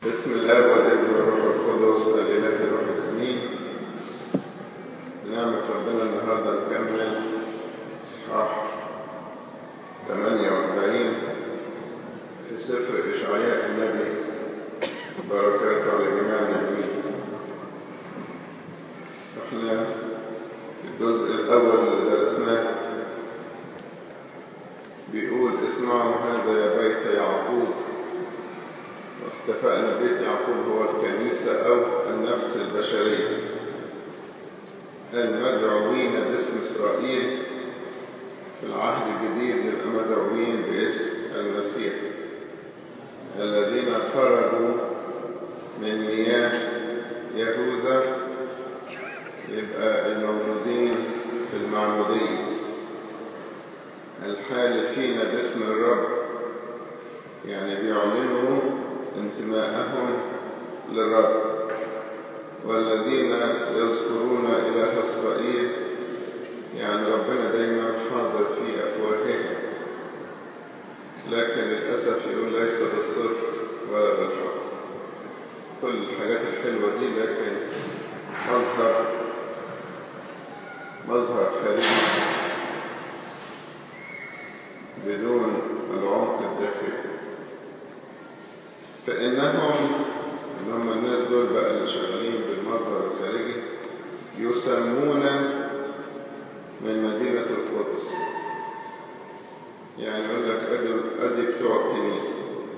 بسم الله والابن والروح القدس الاله الروح الامين بنعمة ربنا النهارده نكمل اصحاح 48 في سفر اشعياء النبي بركاته على جميع النبيين احنا في الجزء الاول اللي درسناه بيقول اسمعوا هذا يا بيت يعقوب اتفقنا بيت يعقوب هو الكنيسة أو النفس البشرية المدعوين باسم إسرائيل في العهد الجديد نبقى مدعوين باسم المسيح الذين خرجوا من مياه يهوذا يبقى المولودين في المعمودية الحالفين باسم الرب يعني بيعلنوا انتماءهم للرب والذين يذكرون إله إسرائيل يعني ربنا دايما حاضر في أفواههم لكن للأسف يقول ليس بالصدق ولا بالحق كل الحاجات الحلوة دي لكن مظهر مظهر خارجي بدون العمق الداخلي فإنهم اللي هم الناس دول بقى اللي شغالين بالمظهر الخارجي يسمون من مدينة القدس يعني يقول لك أدي, أدي بتوع الكنيسة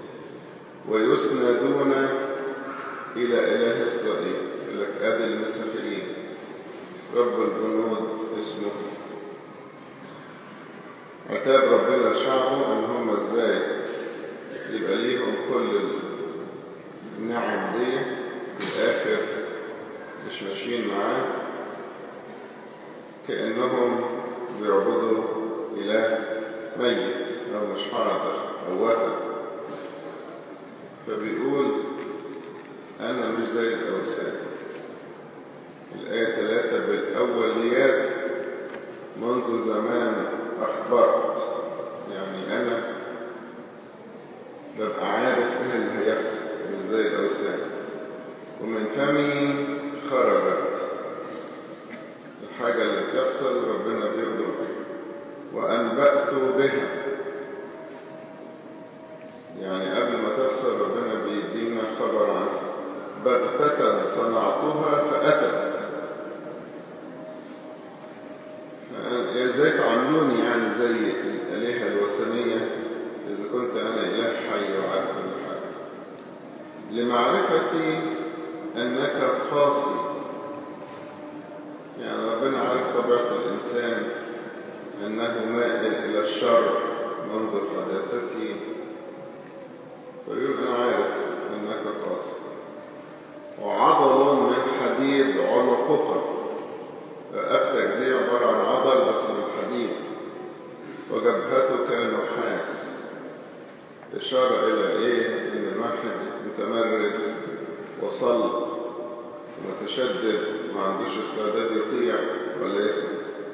ويسندون إلى إله إسرائيل يقول لك أدي المسيحيين رب الجنود اسمه عتاب ربنا شعبه ان هم ازاي يبقى ليهم كل النعم دي في الاخر مش ماشيين معاه كانهم بيعبدوا اله ميت او مش حاضر او وثن فبيقول انا مش زي الاوثان الايه 3 بالاوليات منذ زمان أخبرت يعني أنا ببقى عارف إيه اللي هيحصل مش زي الأوثان ومن فمي خرجت الحاجة اللي بتحصل ربنا بيقدر بيها وأنبأت بها يعني قبل ما تحصل ربنا بيدينا خبر عنها بغتة صنعتها فأتت ازاي تعاملوني يعني زي الآلهة الوثنية إذا كنت أنا إله حي وعارف كل حاجة لمعرفتي أنك قاسي يعني ربنا عارف طبيعة الإنسان أنه مائل إلى الشر منذ حداثته فيقول أنا عارف أنك قاسي وعضل من حديد عنقك رقبتك دي عبارة عن عضل بس من حديد وجبهتك نحاس إشارة إلى إيه؟ إن الواحد متمرد وصل ومتشدد ما عندوش استعداد يطيع ولا يسمع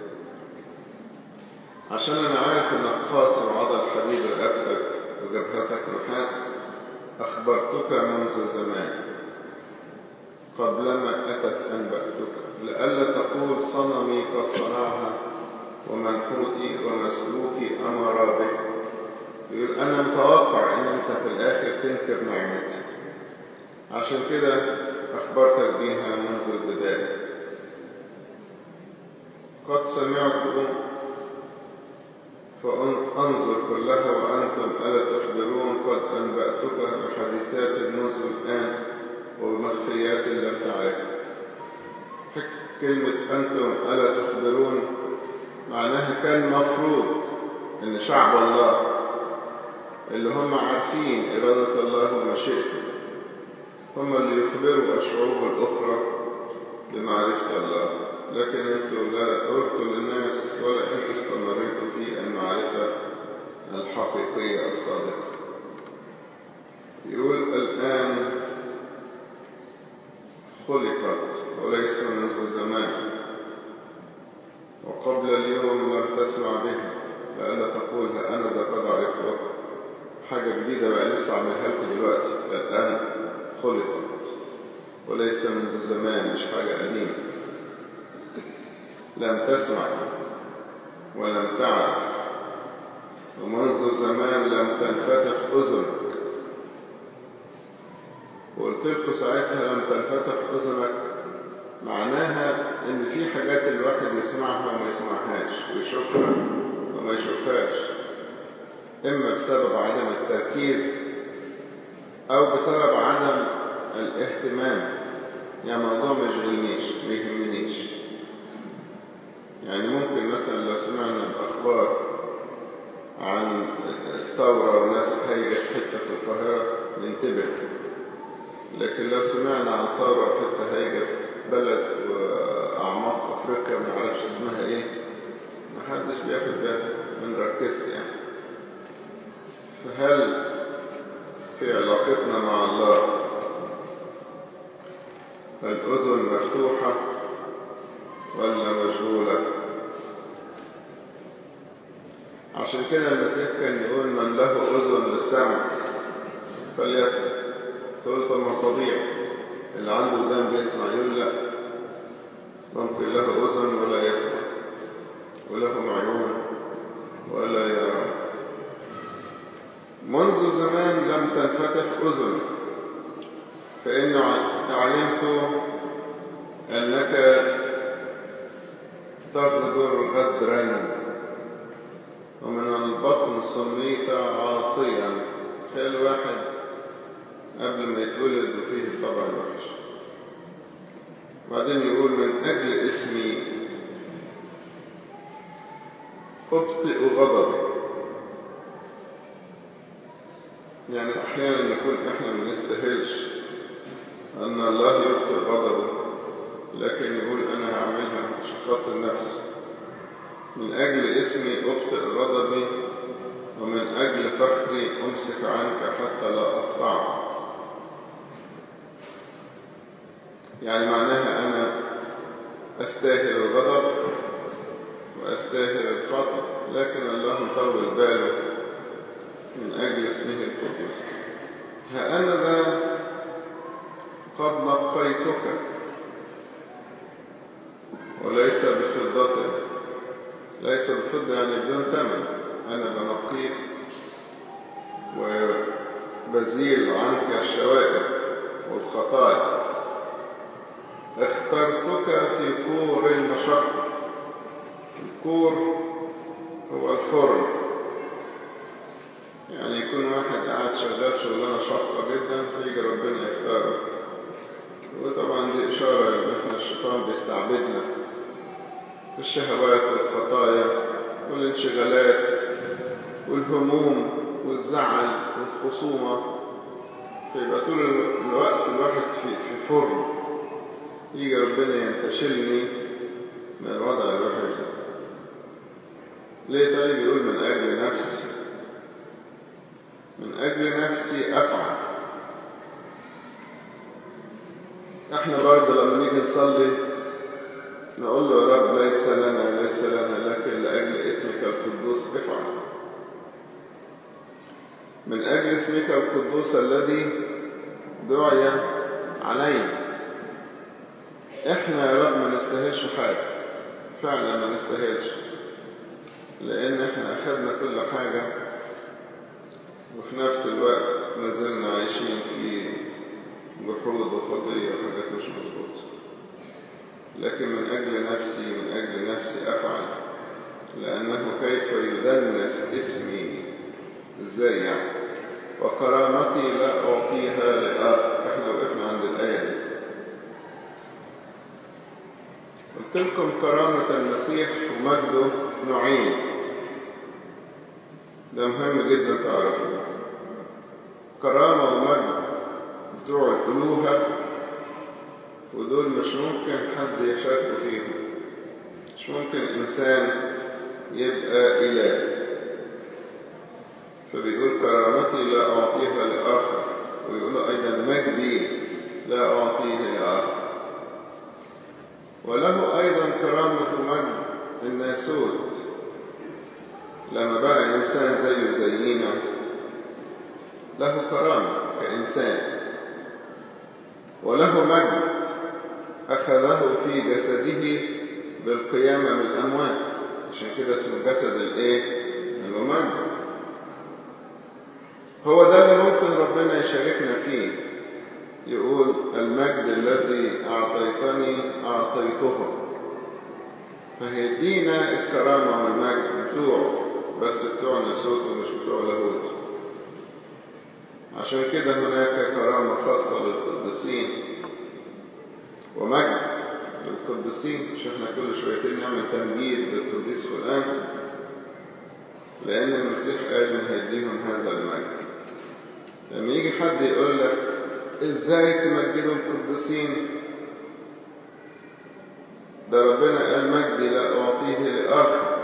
عشان أنا عارف إنك قاسي وعضل حديد رقبتك وجبهتك نحاس أخبرتك منذ زمان قبلما أتت أنبأتك لئلا تقول صنمي قد صنعها ومنحوتي ومسلوكي أمر به يقول أنا متوقع أن أنت في الآخر تنكر نعمتي عشان كده أخبرتك بيها منذ البداية قد سمعت فأنظر كلها وأنتم ألا تخبرون قد أنبأتك بحديثات منذ الآن وبمخفيات لم تعرفها كلمة أنتم ألا تخبرون معناها كان مفروض أن شعب الله اللي هم عارفين إرادة الله ومشيئته هم اللي يخبروا الشعوب الأخرى بمعرفة الله لكن أنتم لا قلتوا للناس ولا أنتم استمريتوا في المعرفة الحقيقية الصادقة يقول الآن خلقت وليس منذ زمان وقبل اليوم لم تسمع بها لألا تقول ها أنا ذا قد عرفت حاجة جديدة بقى لسه عاملها لكم دلوقتي الآن خلقت وليس منذ زمان مش حاجة قديمة لم تسمع ولم تعرف ومنذ زمان لم تنفتح أذنك وقلت لكم ساعتها لم تنفتح أذنك معناها إن في حاجات الواحد يسمعها وما يسمعهاش ويشوفها وما يشوفهاش إما بسبب عدم التركيز أو بسبب عدم الاهتمام يعني موضوع ما يشغلنيش ما يهمنيش يعني ممكن مثلا لو سمعنا بأخبار عن ثورة وناس هيجة في حتة في القاهرة ننتبه لكن لو سمعنا عن ثورة في حتة هيجة في بلد وأعماق أفريقيا ما نعرفش اسمها إيه محدش بياخد باله ما نركزش يعني فهل في علاقتنا مع الله الأذن مفتوحة ولا مشغولة عشان كده المسيح كان يقول من له أذن للسمع فليسمع تقول طب ما طبيعي اللي عنده ودان بيسمع يقول لا ممكن له أذن ولا يسمع وله عيون ولا يرى منذ زمان لم تنفتح أذن فإن علمت أنك تغدر غدرا ومن البطن سميت عاصيا تخيل واحد قبل ما يتولد وفيه الطبع الوحش بعدين يقول من أجل اسمي أبطئ غضبي يعني أحيانا نكون إحنا ما نستاهلش أن الله يبطئ غضبه لكن يقول أنا هعملها عشان خاطر نفسي من أجل اسمي أبطئ غضبي ومن أجل فخري أمسك عنك حتى لا أقطعه يعني معناها أنا أستاهل الغضب وأستاهل الخطأ لكن الله مطول باله من أجل اسمه القدوس ها أنا ذا قد نقيتك وليس بفضة ليس بفضة يعني بدون ثمن أنا بنقيك وبزيل عنك الشوائب والخطايا اخترتك في كور المشقة الكور هو الفرن يعني يكون واحد قاعد شغال شغلانة شاقة جدا فيجي ربنا يختاره وطبعا دي إشارة إن إحنا الشيطان بيستعبدنا في الشهوات والخطايا والانشغالات والهموم والزعل والخصومة فيبقى طول الوقت الواحد في, في فرن يجي ربنا ينتشلني من الوضع الوحش ده ليه طيب يقول من أجل نفسي من أجل نفسي أفعل احنا برضه لما نيجي نصلي نقول له يا رب ليس لنا ليس لنا لكن لأجل اسمك القدوس افعل من أجل اسمك القدوس الذي دعي علينا احنا يا رب ما نستاهلش حاجة فعلا ما نستاهلش لأن احنا أخذنا كل حاجة وفي نفس الوقت ما زلنا عايشين في جحود وخطية وحاجات مش مظبوطة لكن من أجل نفسي من أجل نفسي أفعل لأنه كيف يدنس اسمي إزاي يعني وكرامتي لا أعطيها لآخر إحنا وقفنا عند الآية دي قلت لكم كرامة المسيح ومجده نوعين ده مهم جدا تعرفوا كرامة ومجد بتوع الألوهة ودول مش ممكن حد يشارك فيهم مش ممكن إنسان يبقى إله فبيقول كرامتي لا أعطيها لآخر ويقول أيضا مجدي لا أعطيه لآخر وله أيضا كرامة مجد الناسوت لما بقى إنسان زيه زينا له كرامة كإنسان وله مجد أخذه في جسده بالقيامة من الأموات عشان كده اسمه جسد الإيه؟ الممجد هو ده اللي ممكن ربنا يشاركنا فيه يقول المجد الذي أعطيتني أعطيته فهيدينا الكرامة والمجد بتوعه بس بتوع نسوت ومش بتوع لاهوت عشان كده هناك كرامة خاصة للقديسين ومجد للقديسين مش احنا كل شويتين نعمل تمجيد للقديس فلان لأن المسيح قال إن هيديهم هذا المجد لما يجي حد يقول لك ازاي تمجدوا القديسين ده ربنا قال مجدي لا أعطيه لآخر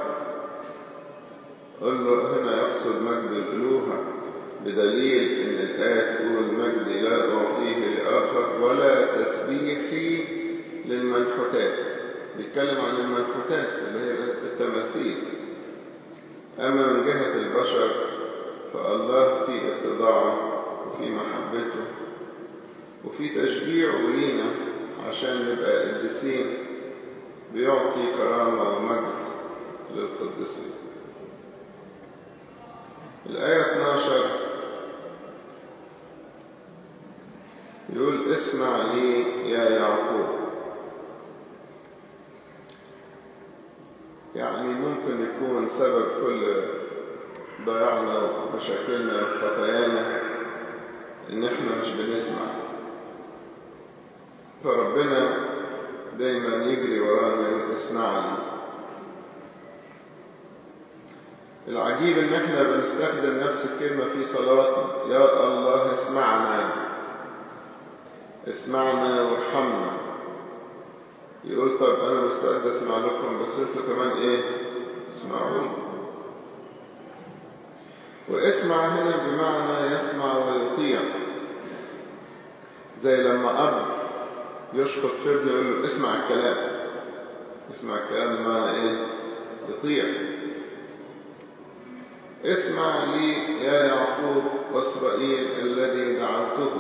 قل له هنا يقصد مجد الألوهة بدليل إن الآية تقول مجدي لا أعطيه لآخر ولا تسبيحي للمنحوتات بيتكلم عن المنحوتات اللي هي التماثيل أما من جهة البشر فالله في اتضاعه وفي محبته وفي تشجيعه لينا عشان نبقى قديسين بيعطي كرامة ومجد للقديسين الآية 12 يقول اسمع لي يا يعقوب يعني ممكن يكون سبب كل ضياعنا ومشاكلنا وخطايانا ان احنا مش بنسمع فربنا دايما يجري ورانا يقول اسمع لي العجيب ان احنا بنستخدم نفس الكلمة في صلواتنا يا الله اسمعنا اسمعنا وارحمنا يقول طب انا مستعد اسمع لكم بس انتوا كمان ايه اسمعوني واسمع هنا بمعنى يسمع ويطيع زي لما اب يشخط في ابنه يقول له اسمع الكلام اسمع الكلام بمعنى ايه يطيع اسمع لي يا يعقوب واسرائيل الذي دعوته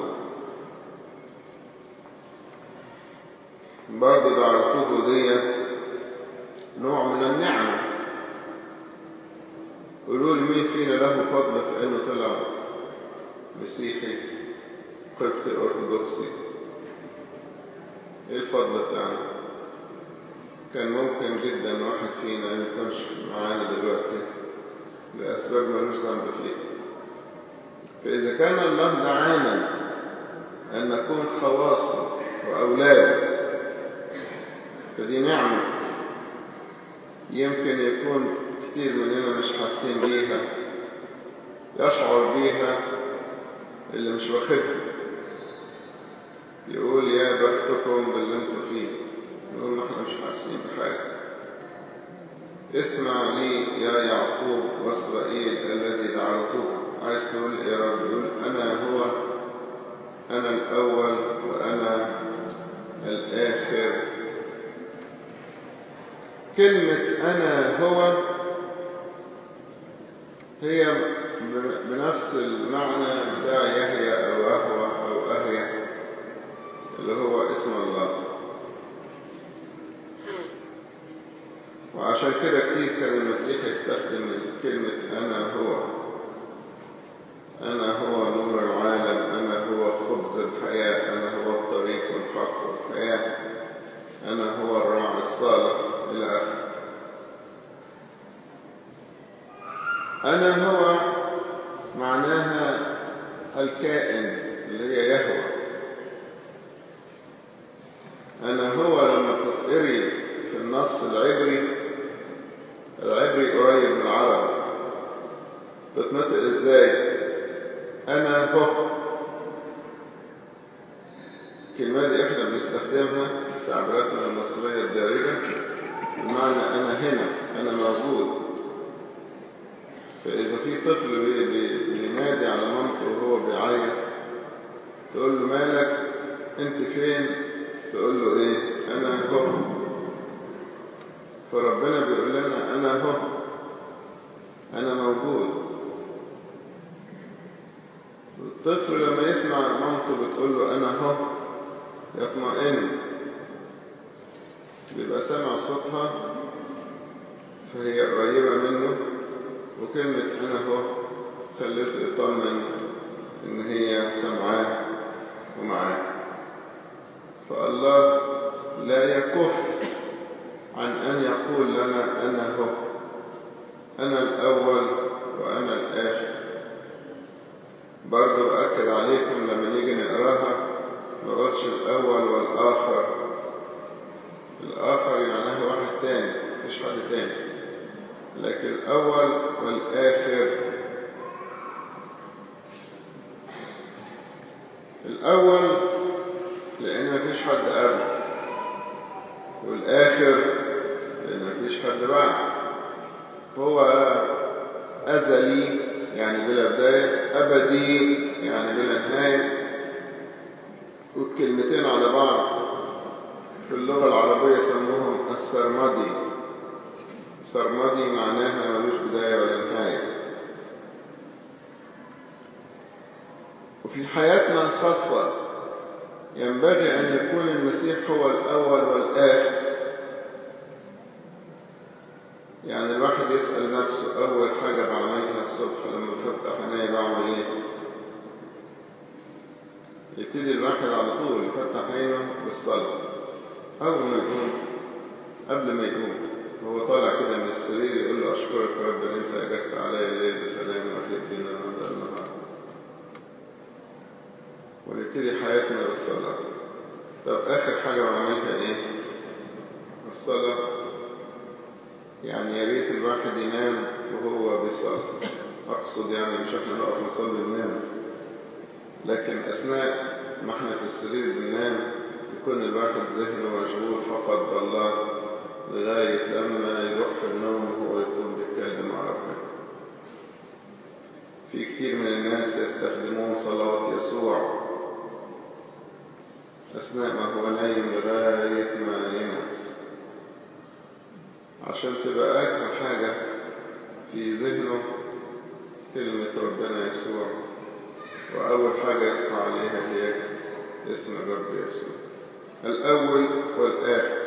برضه دعوته دي نوع من النعمة قولوا لي مين فينا له فضل في انه طلع مسيحي قبطي ارثوذكسي ايه الفضل بتاعنا كان ممكن جدا واحد فينا ما يكونش معانا دلوقتي لأسباب ملوش ذنب فيها فإذا كان الله دعانا أن نكون خواصه وأولاده فدي نعمة يمكن يكون كتير مننا مش حاسين بيها يشعر بيها اللي مش واخدها يقول يا بختكم باللي انتوا فيه نقول ما احنا مش حاسين بحاجة اسمع لي يا يعقوب واسرائيل الذي دعوته عايز تقول ايه يا رب يقول انا هو انا الاول وانا الاخر كلمة انا هو هي بنفس المعنى بتاع يحيى او اهوى او اهيا اللي هو اسم الله وعشان كده كتير كان المسيح يستخدم كلمة أنا هو أنا هو نور العالم أنا هو خبز الحياة أنا هو الطريق والحق والحياة أنا هو الراعي الصالح إلى آخره أنا هو معناها الكائن اللي هي يهوى أنا هو لما تتقري في النص العبري العبري قريب من العربي تتنطق ازاي انا هو الكلمة دي احنا بنستخدمها في تعبيراتنا المصرية الدارجة بمعنى انا هنا انا موجود فاذا في طفل بينادي على مامته وهو بيعيط تقول له مالك انت فين تقول له ايه انا هو فربنا بيقول لنا أنا هو أنا موجود الطفل لما يسمع مامته بتقول له أنا هو يطمئن بيبقى سامع صوتها فهي قريبة منه وكلمة أنا هو خليته يطمن إن هي سمعاه ومعاه فالله لا يكف عن أن يقول لنا أنا هو أنا الأول وأنا الآخر برضو أكد عليكم لما نيجي نقراها ما قلتش الأول والآخر الآخر يعني واحد تاني مش حد تاني لكن الأول والآخر الأول لأن مفيش حد قبل والآخر لأن مفيش حد بعد هو أزلي يعني بلا بداية أبدي يعني بلا نهاية والكلمتين على بعض في اللغة العربية سموهم السرمدي سرمدي معناها ملوش بداية ولا نهاية وفي حياتنا الخاصة ينبغي أن يكون المسيح هو الأول والآخر يعني الواحد يسأل نفسه أول حاجة بعملها الصبح لما بفتح عيني بعمل إيه يبتدي الواحد على طول يفتح عينه بالصلاة أول ما يقوم قبل ما يقوم هو طالع كده من السرير يقول له أشكرك يا رب إن أنت أجزت عليا الليل بسلام وأتيت بينا النهارده النهار ونبتدي حياتنا بالصلاة طب آخر حاجة بعملها إيه؟ الصلاة يعني يا ريت الواحد ينام وهو بيصلي أقصد يعني مش احنا نقف نصلي وننام لكن أثناء ما احنا في السرير بننام يكون الواحد ذهنه مشغول فقط بالله لغاية لما يروح في النوم وهو يكون بيتكلم مع ربنا في كتير من الناس يستخدمون صلاة يسوع أثناء ما هو نايم لغاية ما ينعس عشان تبقى آخر حاجة في ذهنه كلمة ربنا يسوع وأول حاجة يسمع عليها هي اسم الرب يسوع الأول والآخر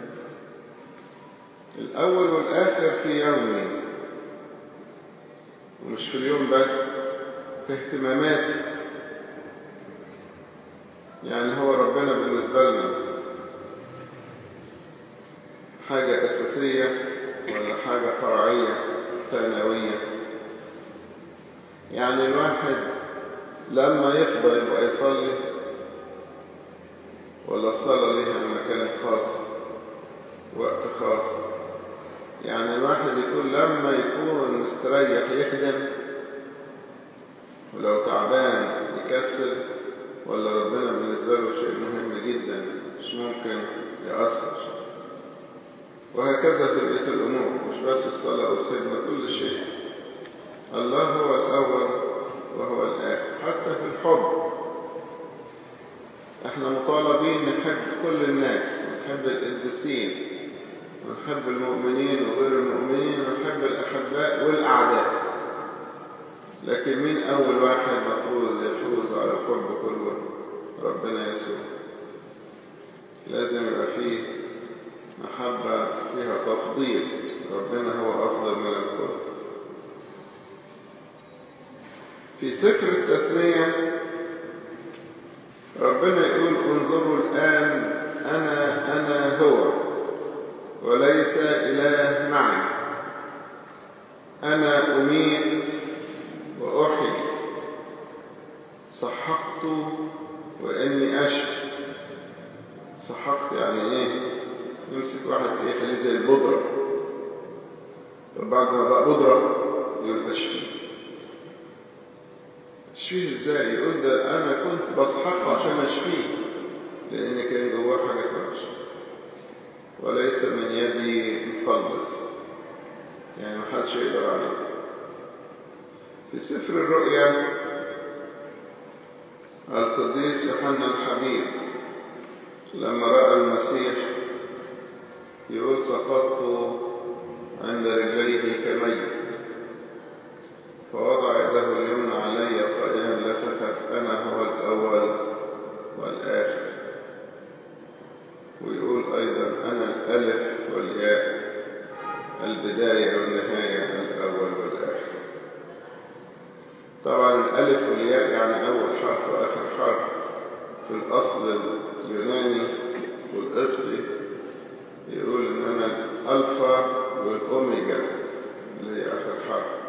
الأول والآخر في يومي ومش في اليوم بس في اهتماماتي يعني هو ربنا بالنسبة لنا حاجة أساسية ولا حاجة فرعية ثانوية يعني الواحد لما يفضى يبقى يصلي ولا الصلاة ليها مكان خاص وقت خاص يعني الواحد يكون لما يكون مستريح يخدم ولو تعبان يكسل ولا ربنا بالنسبة له شيء مهم جدا مش ممكن يأثر وهكذا في بقية الأمور مش بس الصلاة والخدمة كل شيء الله هو الأول وهو الآخر حتى في الحب احنا مطالبين نحب كل الناس نحب القديسين ونحب المؤمنين وغير المؤمنين ونحب الأحباء والأعداء لكن مين أول واحد مفروض يفوز على الحب كله ربنا يسوع لازم يبقى فيه محبة فيها تفضيل ربنا هو أفضل من الكل في سفر التثنية ربنا يقول انظروا الآن أنا أنا هو وليس إله معي أنا أميت وأحيي سحقت وإني أشفي سحقت يعني إيه يمسك واحد إيه خليه زي البودرة طب بعد ما بقى بودرة يقول أشفي أشفيه إزاي يقول ده أنا كنت بسحقه عشان أشفيه لأن كان جواه حاجة وحشة وليس من يدي مخلص يعني محدش يقدر عليه في سفر الرؤيا القديس يوحنا الحبيب لما رأى المسيح يقول سقطت عند رجليه كميت فوضع يده اليمنى علي قائلا لا تخف أنا هو الأول والآخر ويقول أيضا أنا الألف والياء البداية والنهاية الأول والآخر طبعا الألف والياء يعني أول حرف وآخر حرف في الأصل اليوناني والقبطي يقول إن أنا الألفا والأوميجا اللي هي آخر حرف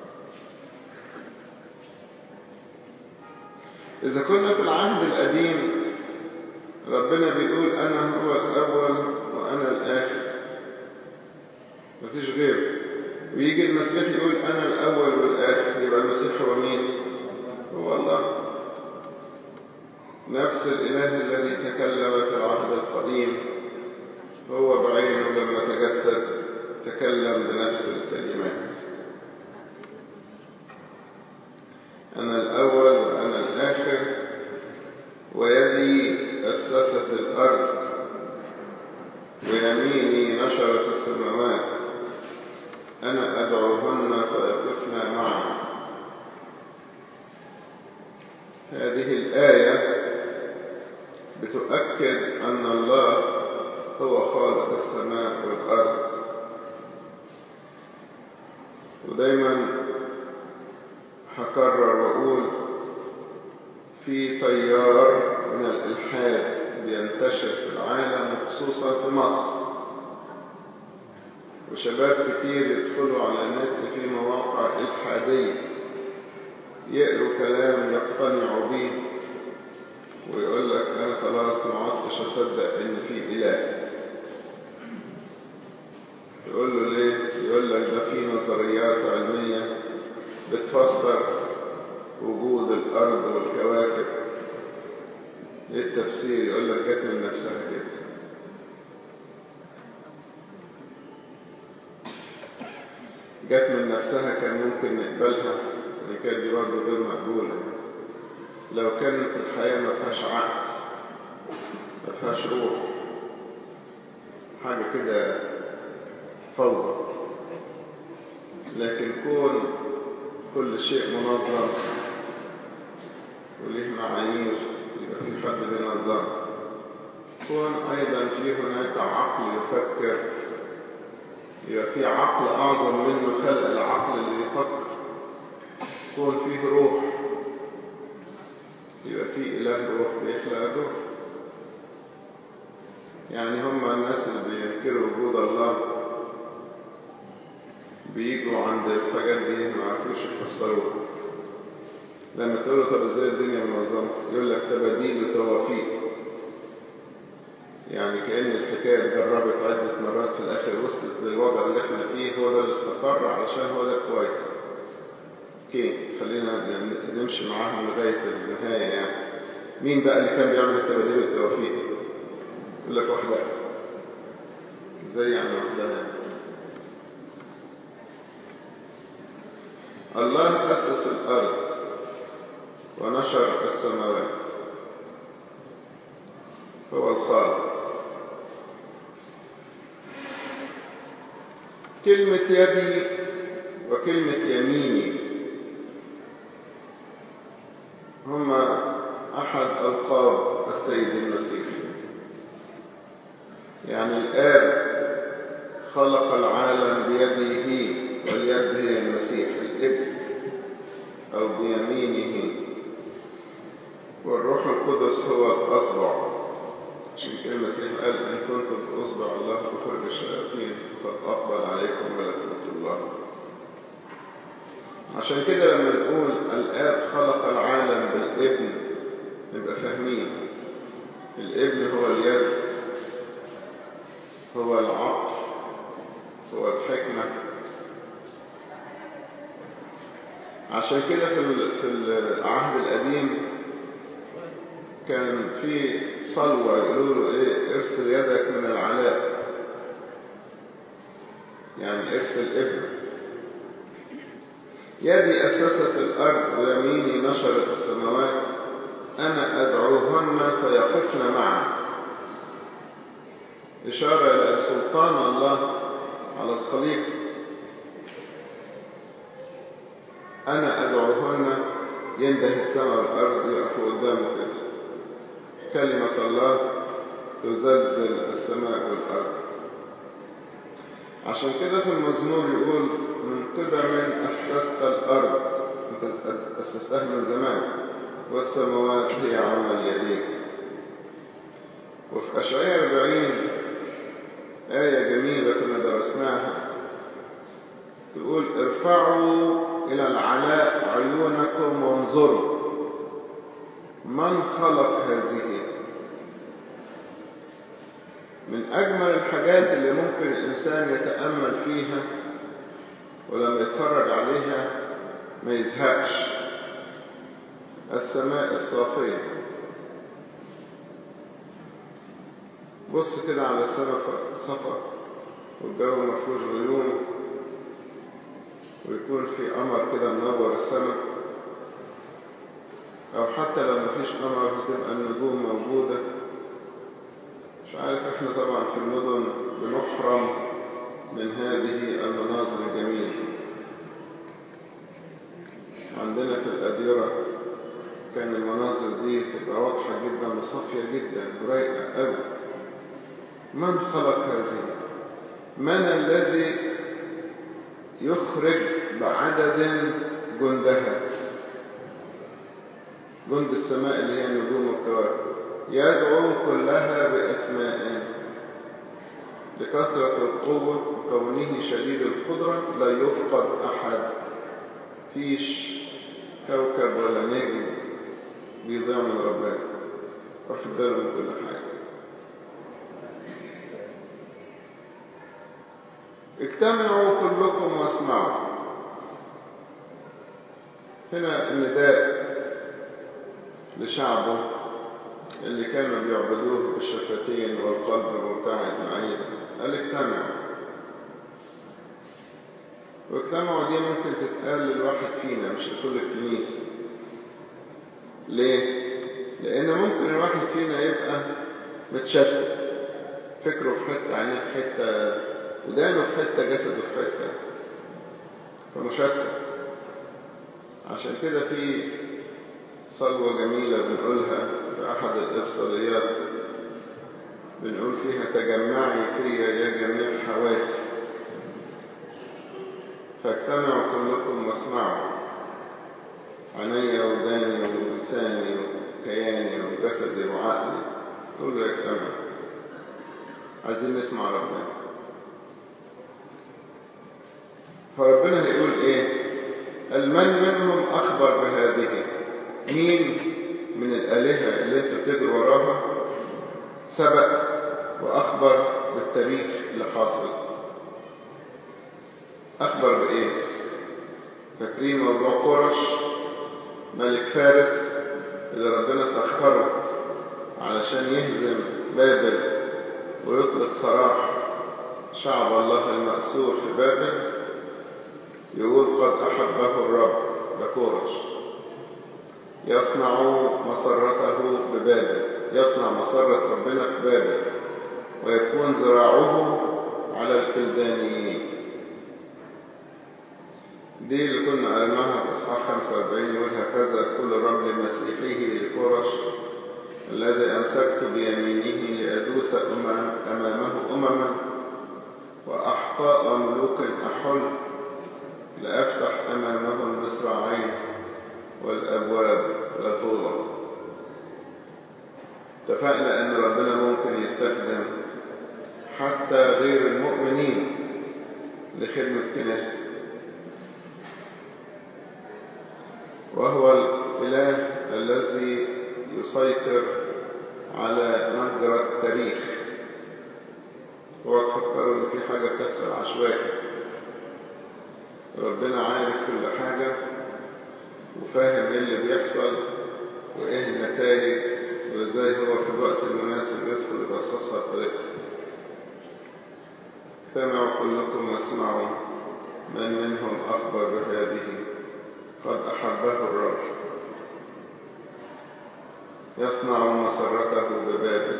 إذا كنا في العهد القديم ربنا بيقول أنا هو الأول وأنا الآخر مفيش غيره ويجي المسيح يقول أنا الأول والآخر يبقى المسيح هو مين؟ هو الله نفس الإله الذي تكلم في العهد القديم هو بعينه لما تجسد تكلم بنفس الكلمات أنا الأول وأنا الآخر ويدي أسست الأرض ويميني نشرت السماوات أنا أدعوهن فيقفن معا هذه الآية بتؤكد أن الله هو خالق السماء والأرض ودايما هكرر وأقول في تيار من الإلحاد بينتشر في العالم وخصوصا في مصر وشباب كتير يدخلوا على النت في مواقع إلحادية يقروا كلام يقتنعوا به ويقول لك أنا خلاص ما عدتش أصدق إن في إله تقول له ليه؟ يقول لك ده في نظريات علمية بتفسر وجود الأرض والكواكب ايه التفسير يقول لك جت من نفسها كده جت من نفسها كان ممكن نقبلها اللي كانت دي برضه غير مقبولة لو كانت الحياة ما فيهاش عقل ما فيهاش روح حاجة كده فوضى لكن كون كل شيء منظم وليه معايير يبقى في حد بينظم كون أيضا في هناك عقل يفكر يبقى في عقل أعظم منه خلق العقل اللي يفكر كون فيه روح يبقى في إله روح بيخلق الروح يعني هم الناس اللي بينكروا وجود الله بيجوا عند الحاجات دي ما عرفوش يفسروها لما تقول له طب ازاي الدنيا منظمه يقول لك تباديل وتوافيق يعني كأن الحكاية اتجربت عدة مرات في الآخر وصلت للوضع اللي احنا فيه هو ده اللي استقر علشان هو ده كويس اوكي خلينا نمشي معاهم لغاية النهاية يعني مين بقى اللي كان بيعمل التباديل والتوافيق يقول لك واحدة زي يعني واحدة يعني. الله أسس الأرض ونشر السماوات هو الخالق كلمة يدي وكلمة يميني هما أحد ألقاب السيد المسيح يعني الآب خلق العالم بيده واليد هي المسيح الابن أو بيمينه والروح القدس هو الأصبع عشان كده المسيح قال إن كنتم في أصبع الله أخرج الشياطين فقد أقبل عليكم ملكوت الله عشان كده لما نقول الآب خلق العالم بالابن نبقى فاهمين الابن هو اليد هو العقل هو الحكمة عشان كده في في العهد القديم كان في صلوة يقولوا له ايه ارسل يدك من العلاء يعني ارسل ابنك يدي أسست الأرض ويميني نشرت السماوات أنا أدعوهن فيقفن معا إشارة إلى سلطان الله على الخليقة أنا أدعوهن ينده السماء والأرض يقفوا قدامه كده كلمة الله تزلزل السماء والأرض عشان كده في المزمور يقول من قدم أسست الأرض أنت أسستها من زمان والسماوات هي عمل يديك وفي أشعياء 40 آية جميلة كنا درسناها تقول ارفعوا إلى العلاء عيونكم وانظروا من خلق هذه من أجمل الحاجات اللي ممكن الإنسان يتأمل فيها ولما يتفرج عليها ما يزهقش السماء الصافية بص كده على السماء صفا والجو ما فيهوش غيوم ويكون في قمر كده منور السماء أو حتى لو مفيش قمر هتبقى النجوم موجودة مش عارف احنا طبعا في المدن بنحرم من هذه المناظر الجميلة عندنا في الأديرة كان المناظر دي تبقى واضحة جدا وصافية جدا ورايقة قوي من خلق هذه من الذي يخرج بعدد جندها جند السماء اللي هي النجوم والكواكب يدعو كلها بأسماء لكثرة القوة وكونه شديد القدرة لا يفقد أحد فيش كوكب ولا نجم بيضيع من ربنا واخد باله من كل حاجة اجتمعوا كلكم واسمعوا هنا النداء لشعبه اللي كانوا بيعبدوه بالشفتين والقلب المبتعد معيدا قال اجتمعوا واجتمعوا دي ممكن تتقال للواحد فينا مش لكل الكنيسة ليه؟ لأن ممكن الواحد فينا يبقى متشتت فكره في حتة عينيه في حتة ودانه في حتة جسده في حتة فمشتت عشان كده في صلوة جميلة بنقولها في أحد الإفصاليات بنقول فيها تجمعي فيا يا جميع حواسي فاجتمعوا كلكم واسمعوا عيني وداني ولساني وكياني وجسدي وعقلي كله يجتمع عايزين نسمع ربنا فربنا هيقول ايه المن منهم اخبر بهذه مين من الالهه اللي انتوا بتجروا وراها سبق واخبر بالتاريخ اللي حاصل اخبر بايه فاكرين موضوع قرش ملك فارس اللي ربنا سخره علشان يهزم بابل ويطلق سراح شعب الله المأسور في بابل يقول قد أحبه الرب ده كورش يصنع مسرته ببابل يصنع مسرة ربنا في بابل ويكون ذراعه على الكلدانيين دي اللي كنا قريناها في اصحاح 45 يقول هكذا كل الرب لمسيحه لكورش الذي امسكت بيمينه لادوس أمام امامه امما واحطاء ملوك احل لافتح امامه المصراعين والابواب لا تغلق اتفقنا ان ربنا ممكن يستخدم حتى غير المؤمنين لخدمه كنيسته وهو الإله الذي يسيطر على مجرى التاريخ هو تفكروا ان في حاجة بتحصل عشوائي ربنا عارف كل حاجة وفاهم ايه اللي بيحصل وايه النتائج وازاي هو في الوقت المناسب يدخل يرصصها بطريقته اجتمعوا كلكم واسمعوا من منهم اخبر بهذه قد أحبه الرب يصنع مسرته ببابل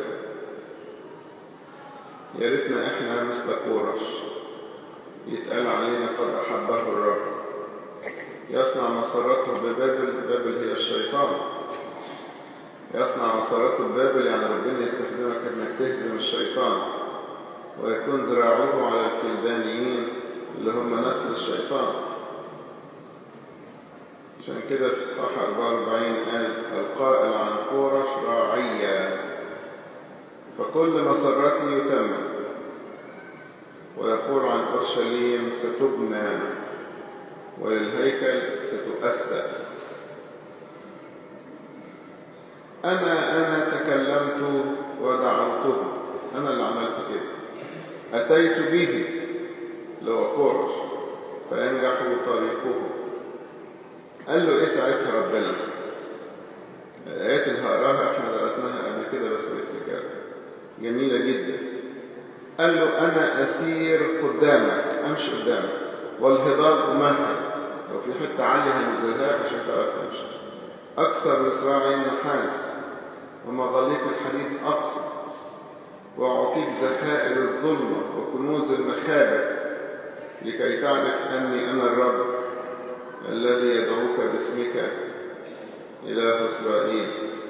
يا ريتنا احنا مثل كورش يتقال علينا قد أحبه الرب يصنع مسرته ببابل بابل هي الشيطان يصنع مسرته ببابل يعني ربنا يستخدمك انك تهزم الشيطان ويكون ذراعه على الكلدانيين اللي هم نسل الشيطان عشان كده في اصحاح 44 قال القائل عن كورش راعيا فكل مسرته يتمم ويقول عن اورشليم ستبنى وللهيكل ستؤسس أنا أنا تكلمت ودعوته أنا اللي عملت كده أتيت به لو قرش فينجح طريقه قال له إيه ساعتها ربنا الآيات اللي هقراها احنا درسناها قبل كده بس بافتكار جميلة جدا قال له أنا أسير قدامك أمشي قدامك والهضاب أمهد لو في حتة عالية هنزلها عشان تعرف تمشي أكثر مصراعي النحاس ومغاليق الحديد أقصى وأعطيك ذخائر الظلمة وكنوز المخابئ لكي تعرف أني أنا الرب الذي يدعوك باسمك إله إسرائيل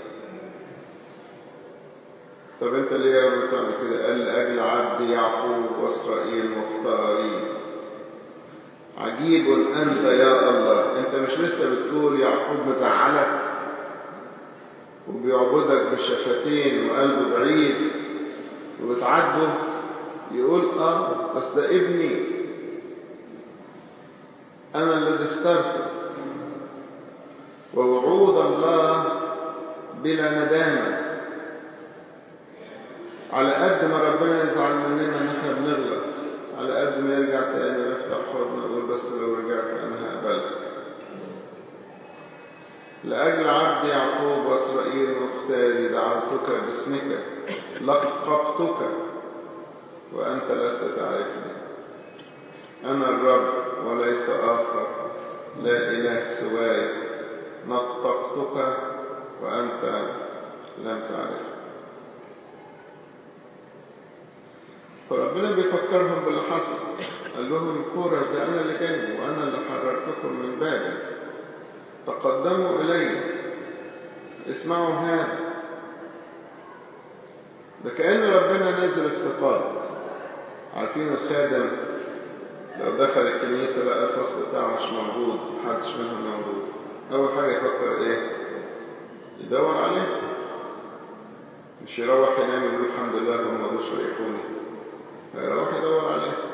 طب أنت ليه يا رب تعمل كده؟ قال لأجل عبد يعقوب وإسرائيل مختارين عجيب أنت يا الله أنت مش لسه بتقول يعقوب مزعلك وبيعبدك بالشفتين وقلبه بعيد وبتعاتبه يقول اه بس ده ابني انا الذي اخترته ووعود الله بلا ندامة على قد ما ربنا يزعل مننا ان احنا بنغلط على قد ما يرجع تاني ويفتح حضنه ويقول بس لو رجعت انا هقبلك لأجل عبد يعقوب وإسرائيل مختاري دعوتك باسمك لقبتك وأنت لست تعرفني أنا الرب وليس آخر لا إله سواي نطقتك وأنت لم تعرف فربنا بيفكرهم باللي حصل قال لهم كورش ده أنا اللي جايبه وأنا اللي حررتكم من بابل تقدموا إلي اسمعوا هذا ده كأن ربنا نازل افتقاد عارفين الخادم لو دخل الكنيسة لقى الفصل بتاعه مش موجود محدش منهم موجود أول حاجة يفكر إيه؟ يدور عليه مش يروح ينام يقول الحمد لله هم ما رضوش يريحوني هيروح يدور عليه